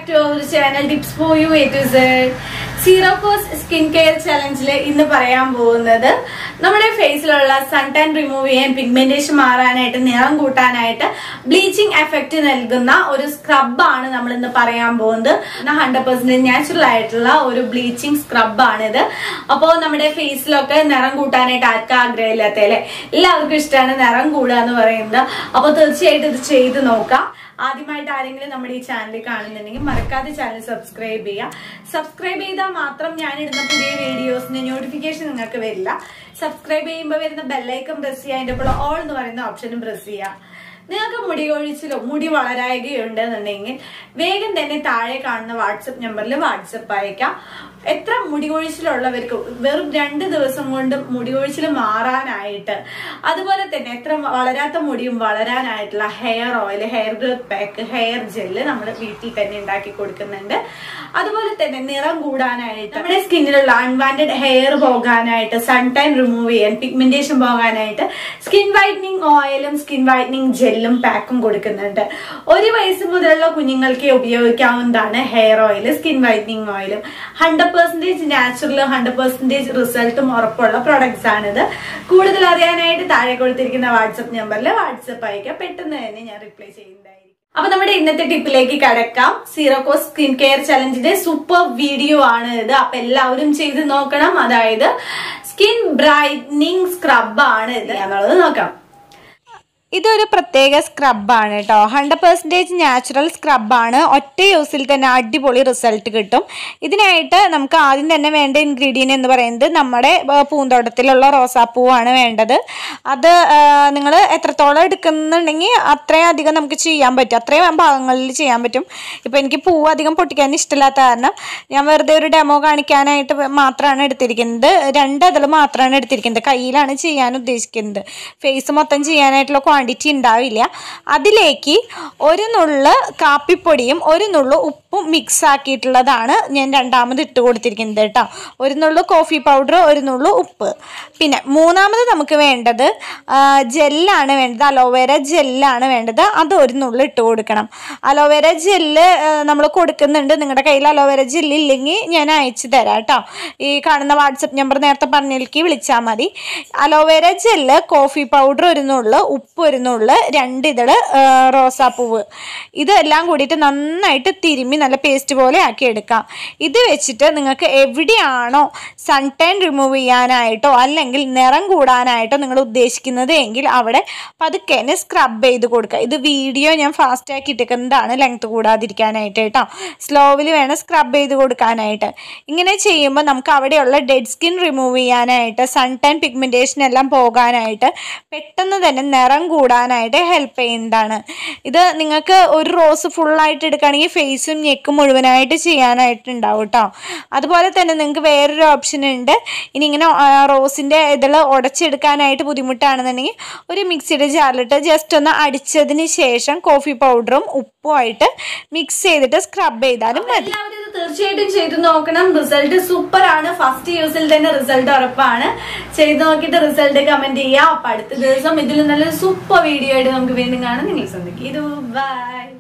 to our channel tips for you A to zero cost skin care ചലഞ്ചിൽ ഇന്ന് പറയാൻ പോകുന്നത് നമ്മുടെ ഫേസിലുള്ള സൺ ടാൻ റിമൂവ് ചെയ്യാൻ പിഗ്മെന്റേഷൻ മാറാനായിട്ട് നിറം കൂട്ടാനായിട്ട് ബ്ലീച്ചിങ് എഫക്റ്റ് നൽകുന്ന ഒരു സ്ക്രബാണ് നമ്മൾ ഇന്ന് പറയാൻ പോകുന്നത് ഹൺഡ്രഡ് പെർസെന്റ് നാച്ചുറൽ ആയിട്ടുള്ള ഒരു ബ്ലീച്ചിങ് സ്ക്രബാണിത് അപ്പോൾ നമ്മുടെ ഫേസിലൊക്കെ നിറം കൂട്ടാനായിട്ട് ആർക്കും ആഗ്രഹമില്ലാത്ത അല്ലേ എല്ലാവർക്കും ഇഷ്ടമാണ് നിറം കൂടുക എന്ന് പറയുന്നത് അപ്പോൾ തീർച്ചയായിട്ടും ഇത് ചെയ്ത് നോക്കാം ആദ്യമായിട്ട് ആരെങ്കിലും നമ്മുടെ ഈ ചാനൽ കാണുന്നുണ്ടെങ്കിൽ മറക്കാതെ ചാനൽ സബ്സ്ക്രൈബ് ചെയ്യുക സബ്സ്ക്രൈബ് ചെയ്താൽ മാത്രം ഞാൻ ഇടുന്ന പുതിയ വീഡിയോസിന്റെ നോട്ടിഫിക്കേഷൻ നിങ്ങൾക്ക് വരില്ല സബ്സ്ക്രൈബ് ചെയ്യുമ്പോൾ വരുന്ന ബെല്ലൈക്കൺ പ്രസ് ചെയ്യുക അതിന്റെ ഒപ്പം ഓൾ എന്ന് പറയുന്ന ഓപ്ഷനും പ്രസ് ചെയ്യുക നിങ്ങൾക്ക് മുടി കൊഴിച്ചിലോ മുടി വളരായികയുണ്ടെന്നുണ്ടെങ്കിൽ വേഗം തന്നെ താഴെ കാണുന്ന വാട്സപ്പ് നമ്പറിൽ വാട്സപ്പ് അയക്കാം എത്ര മുടി കൊഴിച്ചിലുള്ളവർക്ക് വെറും രണ്ട് ദിവസം കൊണ്ട് മുടി കൊഴിച്ചിൽ മാറാനായിട്ട് അതുപോലെ തന്നെ എത്ര വളരാത്ത മുടിയും വളരാനായിട്ടുള്ള hair oil hair growth pack hair gel നമ്മൾ വീട്ടിൽ തന്നെ ഉണ്ടാക്കി കൊടുക്കുന്നുണ്ട് അതുപോലെ തന്നെ നിറം കൂടാനായിട്ട് നമ്മുടെ സ്കിന്നിലുള്ള അൺവാണ്ടഡ് ഹെയർ പോകാനായിട്ട് സൺ ടൈം റിമൂവ് ചെയ്യാൻ പിഗ്മെന്റേഷൻ പോകാനായിട്ട് സ്കിൻ വൈറ്റനിങ് ഓയിലും സ്കിൻ വൈറ്റനിങ് ജെല്ലും പാക്കും കൊടുക്കുന്നുണ്ട് ഒരു വയസ്സ് മുതലുള്ള കുഞ്ഞുങ്ങൾക്ക് ഉപയോഗിക്കാവുന്നതാണ് ഹെയർ ഓയിൽ സ്കിൻ വൈറ്റനിങ് ഓയിലും hundred percentage natural hundred percentage റിസൾട്ടും ഉറപ്പുള്ള പ്രൊഡക്ട്സ് ആണിത് കൂടുതൽ അറിയാനായിട്ട് താഴെ കൊടുത്തിരിക്കുന്ന വാട്സപ്പ് നമ്പറിൽ വാട്സപ്പ് അയക്കാം പെട്ടെന്ന് തന്നെ ഞാൻ റിപ്ലൈ ചെയ്യുന്നതായിരിക്കും അപ്പൊ നമ്മുടെ ഇന്നത്തെ ടിപ്പിലേക്ക് കടക്കാം സീറോകോ സ്കിൻ കെയർ ചലഞ്ചിന്റെ സൂപ്പർ വീഡിയോ ആണ് ഇത് അപ്പൊ എല്ലാവരും ചെയ്ത് നോക്കണം അതായത് സ്കിൻ ബ്രൈറ്റനിങ് സ്ക്രബ് ആണ് ഇത് എന്നുള്ളത് നോക്കാം ഇതൊരു പ്രത്യേക സ്ക്രബാണ് കേട്ടോ ഹൺഡ്രഡ് പെർസെൻറ്റേജ് നാച്ചുറൽ സ്ക്രബാണ് ഒറ്റ യൂസിൽ തന്നെ അടിപൊളി റിസൾട്ട് കിട്ടും ഇതിനായിട്ട് നമുക്ക് ആദ്യം തന്നെ വേണ്ട ഇൻഗ്രീഡിയൻറ്റ് എന്ന് പറയുന്നത് നമ്മുടെ ആ, പൂന്തോട്ടത്തിലുള്ള റോസാപ്പൂവാണ് വേണ്ടത് അത് നിങ്ങൾ എത്രത്തോളം എടുക്കുന്നുണ്ടെങ്കിൽ അത്രയും അധികം നമുക്ക് ചെയ്യാൻ പറ്റും അത്രയും ഭാഗങ്ങളിൽ ചെയ്യാൻ പറ്റും ഇപ്പോൾ എനിക്ക് പൂവ് അധികം പൊട്ടിക്കാൻ ഇഷ്ടമില്ലാത്ത കാരണം ഞാൻ വെറുതെ ഒരു ഡെമോ കാണിക്കാനായിട്ട് മാത്രമാണ് എടുത്തിരിക്കുന്നത് രണ്ട് അതിൽ മാത്രമാണ് എടുത്തിരിക്കുന്നത് കയ്യിലാണ് ചെയ്യാൻ ഉദ്ദേശിക്കുന്നത് ഫേസ് മൊത്തം ചെയ്യാനായിട്ടുള്ള ക്വാണ്ടിറ്റി ഉണ്ടാവില്ല അതിലേക്ക് ഒരു നുള്ള് കാപ്പിപ്പൊടിയും ഒരു നുള്ള് ഉപ്പും മിക്സ് ആക്കിയിട്ടുള്ളതാണ് ഞാൻ രണ്ടാമത് ഇട്ട് കൊടുത്തിരിക്കുന്നത് കേട്ടോ ഒരു നുള്ളു കോഫി പൗഡർ ഒരു നുള്ളു ഉപ്പ് പിന്നെ മൂന്നാമത് നമുക്ക് വേണ്ടത് ആ, ജെല്ലാണ് വേണ്ടത് അലോവേര ജെല്ലാണ് വേണ്ടത് അത് ഒരു നുള്ളു ഇട്ട് കൊടുക്കണം അലോവേര ജെല്ല് നമ്മൾ കൊടുക്കുന്നുണ്ട് നിങ്ങളുടെ കയ്യിൽ അലോവേര ജെല്ല് ഇല്ലെങ്കിൽ ഞാൻ അയച്ചു തരാം കേട്ടോ ഈ കാണുന്ന വാട്സപ്പ് നമ്പർ നേരത്തെ പറഞ്ഞതിലേക്ക് വിളിച്ചാൽ മതി അലോവേര ജെല്ല് കോഫി പൗഡർ ഒരു നുള്ളു ഉപ്പ് ഒരു നുള്ളു രണ്ട് ഇതള് ആ, റോസാപ്പൂവ് ഇതെല്ലാം കൂടിയിട്ട് നന്നായിട്ട് തിരുമ്മി നല്ല പേസ്റ്റ് പോലെ ആക്കി എടുക്കാം ഇത് വെച്ചിട്ട് നിങ്ങൾക്ക് എവിടെയാണോ സൺ ടാൻ റിമൂവ് ചെയ്യാനായിട്ടോ അല്ലെങ്കിൽ നിറം കൂടാനായിട്ടോ നിങ്ങൾ ഉദ്ദേശിക്കുന്നത് എങ്കിൽ അവിടെ പതുക്കെ തന്നെ സ്ക്രബ് ചെയ്ത് കൊടുക്കുക ഇത് വീഡിയോ ഞാൻ ഫാസ്റ്റ് ആക്കി ഇട്ടിരിക്കുന്നതാണ് ലെങ്ത് കൂടാതിരിക്കാനായിട്ട് കേട്ടോ സ്ലോവിൽ വേണം സ്ക്രബ് ചെയ്ത് കൊടുക്കാനായിട്ട് ഇങ്ങനെ ചെയ്യുമ്പോൾ നമുക്ക് അവിടെയുള്ള ഡെഡ് സ്കിൻ റിമൂവ് ചെയ്യാനായിട്ട് സൺ ടാൻ പിഗ്മെൻറ്റേഷൻ എല്ലാം പോകാനായിട്ട് പെട്ടെന്ന് തന്നെ നിറം കൂടാനായിട്ട് ഹെൽപ്പ് ചെയ്യുന്നതാണ് ഇത് നിങ്ങൾക്ക് ഒരു റോസ് ഫുള്ളായിട്ട് എടുക്കുകയാണെങ്കിൽ ഫേസും നെക്കും മുഴുവനായിട്ട് ചെയ്യാനായിട്ടുണ്ടാവും കേട്ടോ അതുപോലെ തന്നെ നിങ്ങൾക്ക് വേറൊരു ഓപ്ഷൻ ഉണ്ട് ഇനി ഇങ്ങനെ റോസിൻ്റെ ഇതിൽ ഉടച്ചെടുക്കാനായിട്ട് ബുദ്ധിമുട്ടാണെന്നുണ്ടെങ്കിൽ ഒരു മിക്സിയുടെ ജാറിലിട്ട് ജസ്റ്റ് ഒന്ന് അടിച്ചതിന് ശേഷം കോഫി പൗഡറും ഉപ്പുമായിട്ട് മിക്സ് ചെയ്തിട്ട് സ്ക്രബ് ചെയ്താലും മതി എല്ലാവരും ഇത് തീർച്ചയായിട്ടും ചെയ്ത് നോക്കണം റിസൾട്ട് സൂപ്പർ ആണ് ഫസ്റ്റ് യൂസിൽ തന്നെ റിസൾട്ട് ഉറപ്പാണ് ചെയ്ത് നോക്കിയിട്ട് റിസൾട്ട് കമന്റ് ചെയ്യാം അപ്പൊ അടുത്ത ദിവസം ഇതിൽ നല്ലൊരു സൂപ്പർ വീഡിയോ ആയിട്ട് നമുക്ക് വീണ്ടും കാണാം നിങ്ങൾ ശ്രദ്ധിക്കും ഇത് ബൈ